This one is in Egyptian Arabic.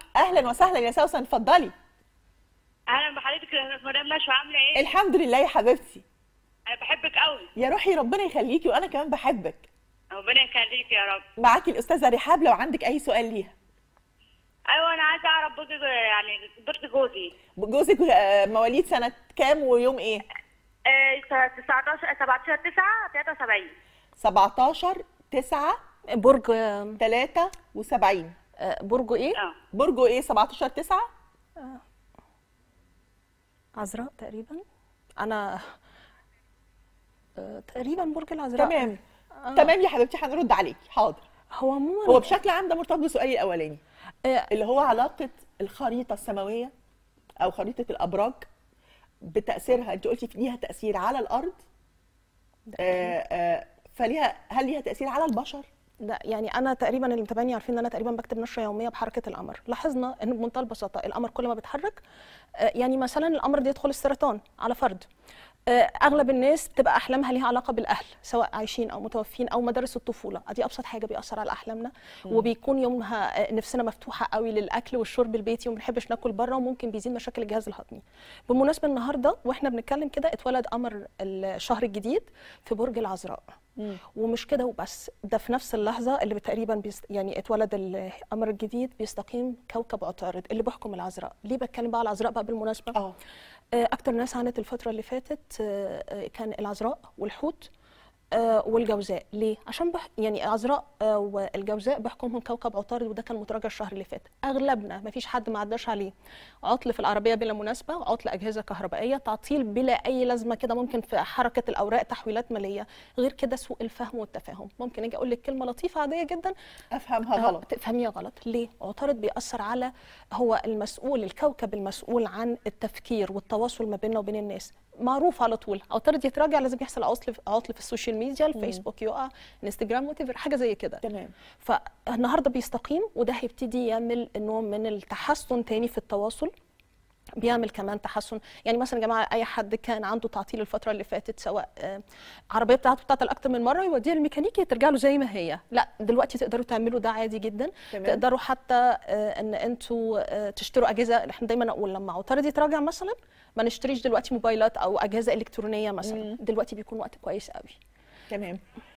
اهلا وسهلا يا سوسن اتفضلي اهلا بحضرتك يا مدام نشوى عامله ايه؟ الحمد لله يا حبيبتي انا بحبك قوي يا روحي ربنا يخليكي وانا كمان بحبك ربنا يخليك يا رب معاكي الاستاذه رحاب لو عندك اي سؤال ليها ايوه انا عايزه اعرف بوزي يعني بنت جوزي جوزك آه، مواليد سنه كام ويوم ايه آه 19 17 9 73 17 9 برج 73 آه، برج ايه اه برجه ايه 17 9 عذراء تقريبا انا آه، تقريبا برج العذراء تمام تمام يا حبيبتي هنرد عليكي حاضر هو عموما هو بشكل عام ده مرتبط بسؤالي الاولاني آه، اللي هو علاقه الخريطه السماويه او خريطه الابراج بتاثيرها انت قلتي ليها تاثير على الارض آه آه فليها هل ليها تاثير على البشر لا يعني انا تقريبا اللي متابعني عارفين ان انا تقريبا بكتب نشره يوميه بحركه القمر لاحظنا ان بمنتهى البساطه القمر كل ما بيتحرك آه، يعني مثلا القمر ده يدخل السرطان على فرد آه، اغلب الناس بتبقى احلامها ليها علاقه بالاهل سواء عايشين او متوفين او مدارس الطفوله دي ابسط حاجه بيأثر على احلامنا وبيكون يومها آه، نفسنا مفتوحه قوي للاكل والشرب البيتي وما بنحبش ناكل بره وممكن بيزيد مشاكل الجهاز الهضمي بالمناسبه النهارده واحنا بنتكلم كده اتولد قمر الشهر الجديد في برج العذراء ومش كده وبس ده في نفس اللحظه اللي تقريبا بيست يعني اتولد القمر الجديد بيستقيم كوكب عطارد اللي بيحكم العذراء ليه بتكلم بقى على العذراء بقى بالمناسبه اه آه، اكتر ناس عانت الفتره اللي فاتت آه، آه، كان العذراء والحوت آه، والجوزاء ليه عشان بح يعني العذراء آه، والجوزاء بيحكمهم كوكب عطارد وده كان متراجع الشهر اللي فات اغلبنا ما فيش حد ما عداش عليه عطل في العربيه بلا مناسبه عطل اجهزه كهربائيه تعطيل بلا اي لازمه كده ممكن في حركه الاوراق تحويلات ماليه غير كده سوء الفهم والتفاهم ممكن اجي اقول لك كلمه لطيفه عاديه جدا افهمها آه، غلط تفهميها غلط ليه عطارد بيأثر على هو المسؤول الكوكب المسؤول عن التفكير والتواصل ما بيننا وبين الناس معروف على طول عطارد يتراجع لازم يحصل عطل عطل في السوشيال ميديا الفيسبوك يقع انستجرام وتفر حاجه زي كده تمام فالنهارده بيستقيم وده هيبتدي يعمل نوع من التحسن تاني في التواصل بيعمل كمان تحسن يعني مثلا يا جماعه اي حد كان عنده تعطيل الفتره اللي فاتت سواء آه، عربيه بتاعته بتعطل اكتر من مره يوديها الميكانيكي ترجع له زي ما هي لا دلوقتي تقدروا تعملوا ده عادي جدا تمام. تقدروا حتى آه، ان انتوا آه، تشتروا اجهزه احنا دايما اقول لما عطارد يتراجع مثلا ما نشتريش دلوقتي موبايلات او اجهزه الكترونيه مثلا دلوقتي بيكون وقت كويس قوي تمام